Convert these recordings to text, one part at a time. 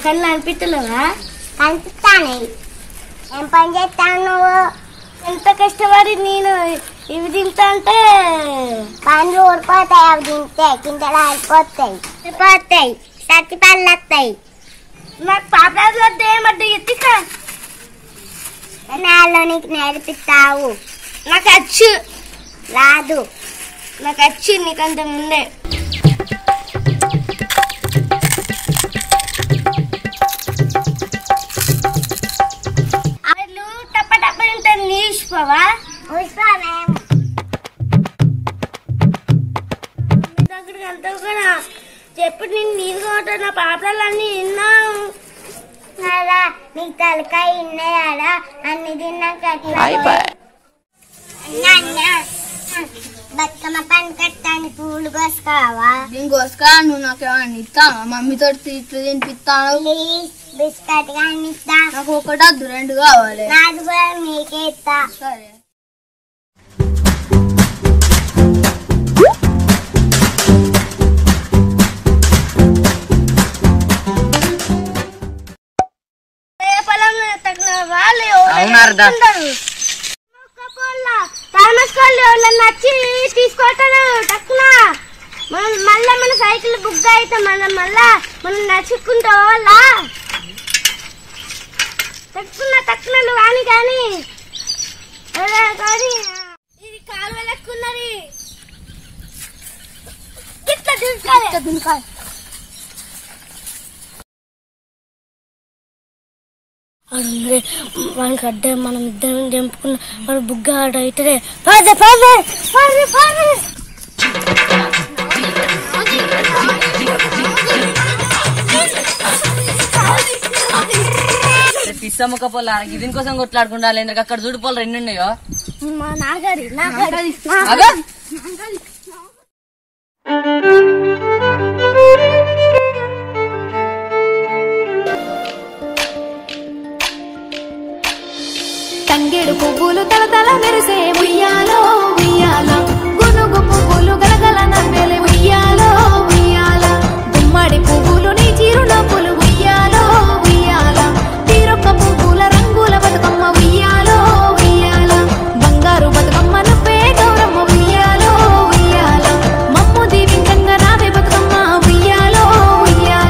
కళ్ళు అనిపిస్తలేవా కనిపిస్తాను ఏం పని చేస్తాను నువ్వు ఎంత కష్టపడి నేను ఇవి తింటా అంటే పండ్లు ఊడిపోతాయి అవి తింటే కింటలు ఆడిపోతాయి ఊడిపోతాయి సత్తి పళ్ళు వస్తాయి నాకు పాపరాజు వద్ద ఏమంటే ఎత్తిక నాలో నీకు నేర్పిస్తావు నాకు వచ్చు రాదు నాకు వచ్చు నీకంత ముందే వాళ్ళు టప్ప టప్ప తింటే నీసిపోవా పుష్పమేం దగ్గరికి అంతా కూడా చెప్పు నేను నీరు కొట్ట నా పాపలన్నీ విన్నాం అలా నీకు తలకాయ ఇన్నయాడా అన్ని తిన్నాక అట్లా అన్నా, అన్నా. బతుకమ్మ పని కట్టాను పూలు కోసుకోవా నేను కోసుకా నువ్వు నాకు ఏమన్నా ఇస్తావా మమ్మీతో తిట్లు తినిపిస్తాను ప్లీజ్ బిస్కెట్ కానీ ఇస్తా నాకు ఒకటి వద్దు రెండు కావాలి నాది కూడా మీకే ఇస్తా సరే ఏ పొలం తగిన వాళ్ళు అవునా అర్థం? థర్మస్కోల్ ఎవరన్నా వచ్చి తీసుకుంటారు టక్కున మనం మళ్ళా మన సైకిల్ బుక్ అయితే మనం మళ్ళా మనం నచ్చుకుంటా వాళ్ళ తక్కున తక్కున కానీ కానీ అదే కానీ ఇది కాలువ లెక్కున్నది ఇట్లా దుంకాలి అరే వానికి అడ్డే మనం ఇద్దరం చంపుకున్న వాడు బుగ్గ ఆడ అవుతాడే పదే పదే పదే పదే పిస్సమ్మక పొల్ల దీనికోసం కొట్లాడుకుంటారు ఎందుకు అక్కడ చూడు పొలం రెండు ఉన్నాయో మా నాగరి నాగరి అగో తంగేడు పువ్వులు తలతల మెరిసే ఉయ్యాలో ఉయ్యాల గునుగు పువ్వులు గలగల నవ్వెలే ఉయ్యాలో ఉయ్యాల గుమ్మడి పువ్వులు నీ చిరు నవ్వులు ఉయ్యాలో ఉయ్యాల తీరొక్క పువ్వుల రంగుల బతుకమ్మ ఉయ్యాలో ఉయ్యాల బంగారు బతుకమ్మ నువ్వే గౌరమ్మ ఉయ్యాలో ఉయ్యాల మమ్ము దీవించంగా రావే బతుకమ్మ ఉయ్యాలో ఉయ్యాల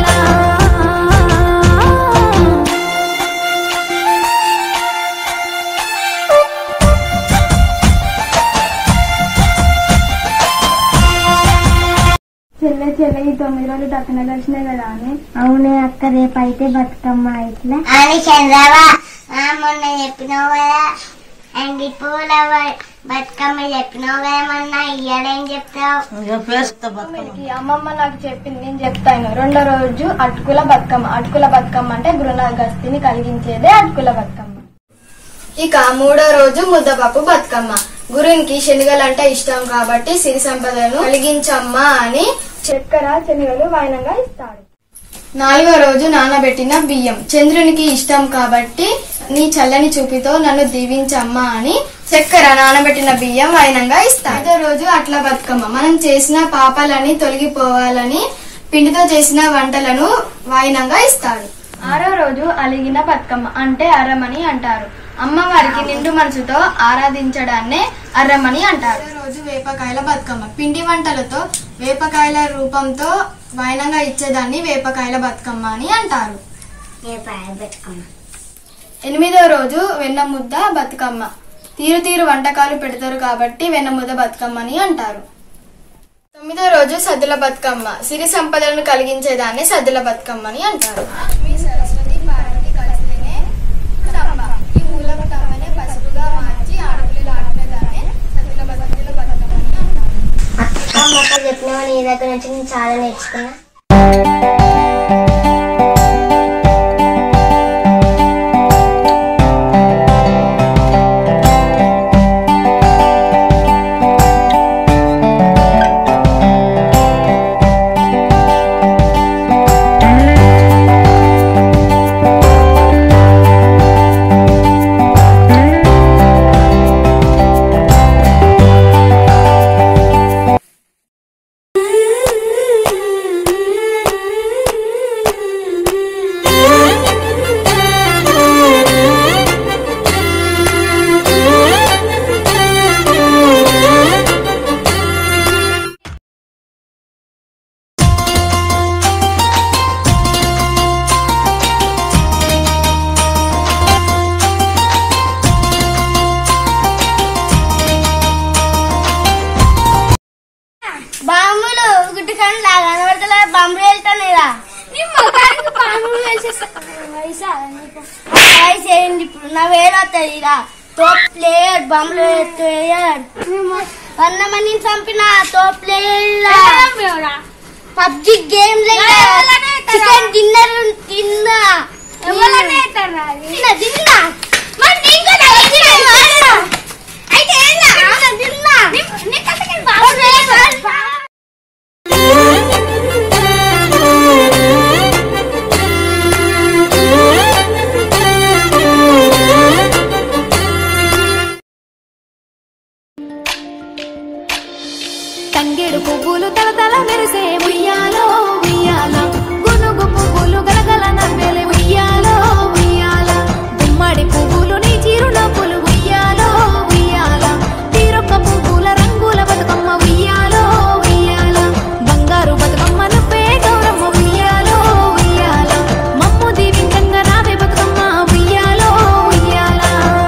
చెల్లె చెల్లె ఈ తొమ్మిది రోజులు టక్కున కలిసినాయి కదా అని అవునే అక్క రేపు అయితే బతుకమ్మ ఇట్లా అని చంద్రవా మొన్న చెప్పినావు కదా అంగి పూల బతుకమ్మ చెప్పినావు కదా మొన్న ఇయ్యాలేం చెప్తావు ఈ అమ్మమ్మ నాకు చెప్పింది నేను చెప్తాను రెండో రోజు అటుకుల బతుకమ్మ అటుకుల బతుకమ్మ అంటే గృహగస్తిని కలిగించేదే అటుకుల బతుకమ్మ ఇక మూడో రోజు ముద్దపప్పు బతుకమ్మ గురునికి శనగలంటే ఇష్టం కాబట్టి సిరి సంపదను కలిగించమ్మా అని చక్కెర శనగలు వాయనంగా ఇస్తాడు నాలుగో రోజు నానబెట్టిన బియ్యం చంద్రునికి ఇష్టం కాబట్టి నీ చల్లని చూపితో నన్ను దీవించమ్మా అని చక్కెర నానబెట్టిన బియ్యం వాయనంగా ఇస్తాడు ఐదో రోజు అట్లా బతుకమ్మ మనం చేసిన పాపాలని తొలగిపోవాలని పిండితో చేసిన వంటలను వాయినంగా ఇస్తాడు ఆరో రోజు అలిగిన బతుకమ్మ అంటే అరమని అంటారు అమ్మవారికి నిండు మనసుతో ఆరాధించడాన్నే అర్రమని అంటారు ఆరో రోజు వేపకాయల బతుకమ్మ పిండి వంటలతో వేపకాయల రూపంతో వాయనంగా ఇచ్చేదాన్ని వేపకాయల బతుకమ్మ అని అంటారు బతుకమ్మ ఎనిమిదో రోజు వెన్న ముద్ద బతుకమ్మ తీరు తీరు వంటకాలు పెడతారు కాబట్టి వెన్న ముద్ద బతుకమ్మ అని అంటారు తొమ్మిదో రోజు సద్దుల బతుకమ్మ సిరి సంపదలను కలిగించేదాన్ని సద్దుల బతుకమ్మ అని అంటారు మీ సరస్వతి పార్వతి కలిస్తేనే సంబ. ఈ మూల బతుకమ్మనే పసుపుగా మార్చి ఆడపిల్లలు ఆడుకునేదాన్ని సద్దుల బతుకమ్మ బతుకమ్మ అని అంటారు అమ్మతో చెప్పినావు నీ దగ్గర నుంచి నేను చాలా నేర్చుకున్నా ఆ చూడని లా కనబడతలే బాంబులు వెళ్తాను ఇలా వయసు ఏంది ఇప్పుడు నా వేలు వస్తుంది ఇలా తోప్ ప్లేయర్ బాంబులు ప్లేయర్ వంద మందిని చంపిన తోప్ player PUBG game chicken dinner తిన్నా తిన్నా తిన్నా మరి నేను కూడా తిన్నా. అయితే ఏందా? తిన్నా. తంగేడు పువ్వులు తలతల మెరిసే ఉయ్యాలో ఉయ్యాల గునుగు పువ్వులు గలగల నవ్వెలే ఉయ్యాలో ఉయ్యాల గుమ్మడి పువ్వులు నీ చిరునవ్వులు ఉయ్యాలో ఉయ్యాల తీరొక్క పువ్వుల రంగుల బతుకమ్మ ఉయ్యాలో ఉయ్యాల బంగారు బతుకమ్మ నువ్వే గౌరమ్మ ఉయ్యాలో ఉయ్యాల మమ్ము దీవించంగా రావే బతుకమ్మ ఉయ్యాలో ఉయ్యాల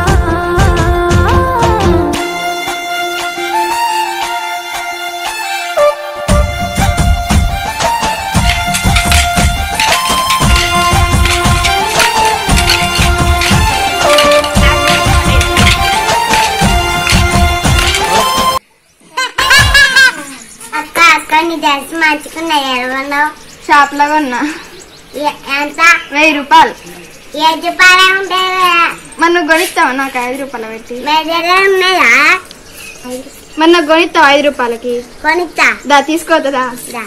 అక్క అక్క నీ డ్రెస్ మంచుకున్నాయి ఎరవన్నావు షాప్ లో కొన్నా ఎంత వెయ్యి రూపాయలు ఏ రూపాయలే ఉంటాయి కదా మరి నువ్వు కొనిస్తావా నాకు ఐదు రూపాయలు పెట్టి మెజరే ఉన్నాయా మరి నాకు కొనిస్తావు ఐదు రూపాయలకి కొనిస్తా దా తీసుకోతుందా దా.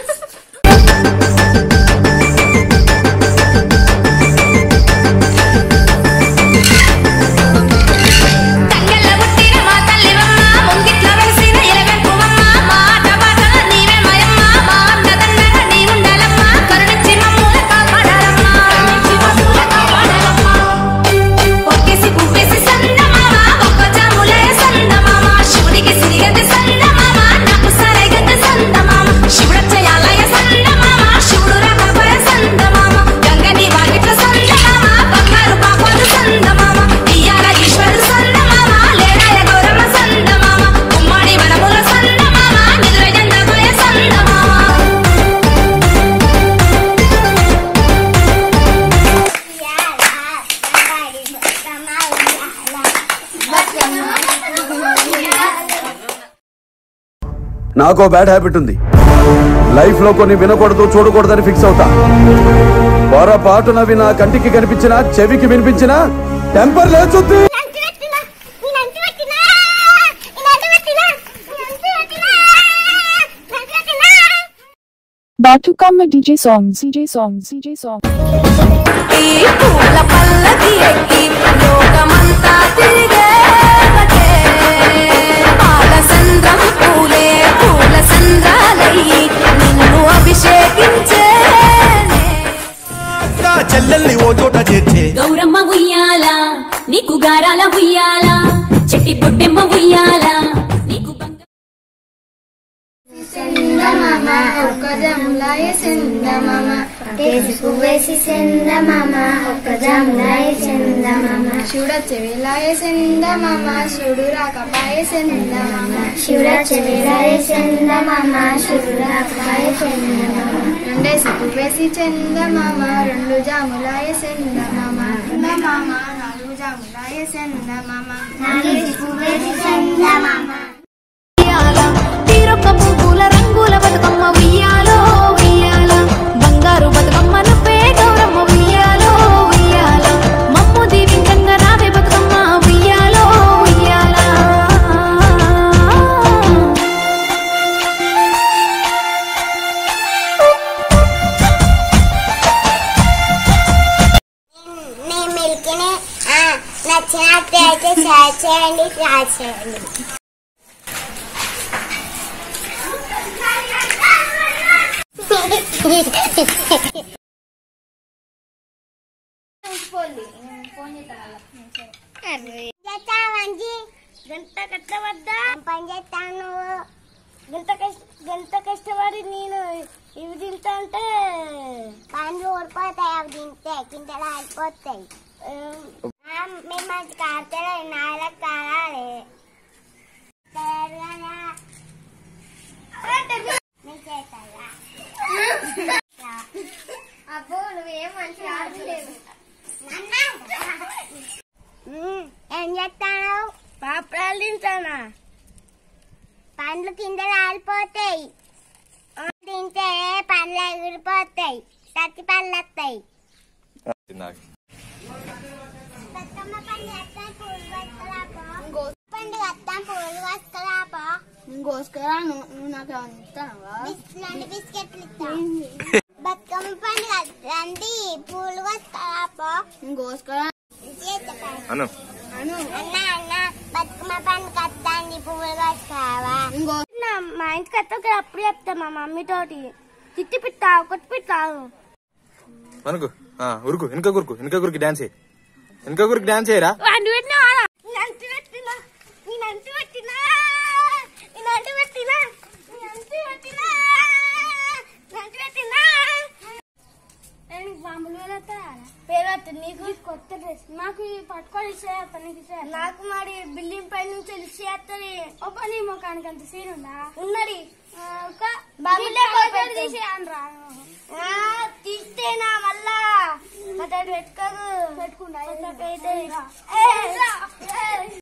తంగెల్ల పుట్టిన మా తల్లివమ్మ ముంగిట్ల వెలిసిన ఎలవెంపువమ్మ మాట మాటల నీవే మయమ్మ మా అన్నదండగా నీ ఉండాలమ్మ కరుణించి మమ్ముల కాపాడాలమ్మ కరుణించి మమ్ముల కాపాడాలమ్మ ఒక్కేసి పువ్వేసి సందమామ ఒక్క జాములే సందమామ శివుడికి సిరిగది సందమామ నాకు సరైగది సందమామ శివుడచ్చయాలయ సందమామ శివుడు రాకపయ సందమామ గంగని వాకిట్ల సందమామ బంగారు పాపాలు సందమామ ఇయ్యాల ఈశ్వరుడు సందమామ లేడాయ గౌరమ్మ సందమామ ఉమ్మడి వనముల సందమామ నిదుర జందగోయ సందమామ నాకో బ్యాడ్ హ్యాబిట్ ఉంది లైఫ్ లో కొన్ని వినకూడదు చూడకూడదని ఫిక్స్ అవుతా పొరపాటునవి నా కంటికి కనిపించినా చెవికి వినిపించినా టెంపర్ లేచుద్ది Batukama DJ songs, DJ songs, DJ songs. ఈ పూల పల్లకి ఎక్కి లోకమంతా తిరిగేవటే పాల సంద్రం పూలే పూల సంద్రాలయ్యి నిన్ను అభిషేకించేనే చెల్లెల్ని ఓ చోట చేర్చే గౌరమ్మ ఉయ్యాల నీకు గారాల ఉయ్యాల చెట్టి బొట్టెమ్మ ఉయ్యాల నీకు బంగారు ఒక్క జములాయ చందమామ వేసి చందమామ ఒక్క జాములాయ చందమామ శివుడచ్చే వేలాయ చందమామ శివుడు రాకపాయ చందమామ శివరాత్రి వేలాయ చందమామ శివరాత్రాయ చందమామ రెండేసి పువ్వేసి చందమామ రెండు జాములాయ చందమామ చందమామ నాలుగు జాములాయ చందమామ చందమామ ఉయ్యాల తీరొక్క పువ్వుల రంగుల బతుకమ్మ ఉయ్యాలో ఉయ్యాల బంగారు బతుకమ్మ నువ్వే గౌరమ్మ ఉయ్యాలో ఉయ్యాల మమ్ము దీవించంగా రావే బతుకమ్మ ఉయ్యాలో ఉయ్యాల నేను మిల్కిని నచ్చినట్లయితే షేర్ చేయండి షేర్ చేయండి చేస్తా మంచి గంట కట్టవద్దా పని చేస్తాను గంట కష్ట గంట కష్టపడి నేను ఇవి తింటా అంటే పండ్లు ఊడిపోతాయి అవి తింటే కింటలు ఆడిపోతాయి మేము మంచి కారుతలే నాయలకు కావాలి తయారుగా నీ చేస్తారా తింటానా పండ్లు కింద రాలిపోతాయి తింటే పండ్లు ఎగిరిపోతాయి సత్తి పండ్లు వస్తాయి నాకు బతుకమ్మ పండుగ వస్తాం పూలు పట్టుకురాపో పండుగ వస్తాం పూలు పట్టుకురాపో ఇంకోసుకురా నువ్వు నాకు ఏమన్నా ఇస్తానవా రెండు బిస్కెట్లు ఇస్తాం బతుకమ్మ పండుగ రండి పూలు పట్టుకురాపో ఇంకోసుకురా అను అన్న అన్న బతుకమ్మ పండుగ వస్తాండి పూలు పట్టుకురావా ఇంకో మా ఇంటికి వస్తే అప్పుడు చెప్తా మా మమ్మీ తోటి తిట్టి పిట్టా కొట్టి పిట్టావు అనుకు ఆ, ఉరుకు వెనక గురుకు వెనక గురికి డాన్స్ చేయి వెనక గురికి డాన్స్ చేయరా వాడిని పెట్టినా నేను పెట్టినా నేను అంటు పెట్టినా నేను అంటు పెట్టినా నేను అంటు పెట్టినా నేను అంటు పెట్టినా నేను బాంబులు పేరు నీకు కొత్త డ్రెస్ నాకు ఈ పట్టుకొని ఇస్తే నీకు నాకు మరి బిల్డింగ్ పై నుంచి ఇచ్చేస్తుంది ఒక నీ ముఖానికి అంత సీన్ ఉందా ఉన్నది ఒక బాబులే తీసేయను తీస్తేనా మళ్ళా అతడు పెట్టుకోదు పెట్టుకుంటా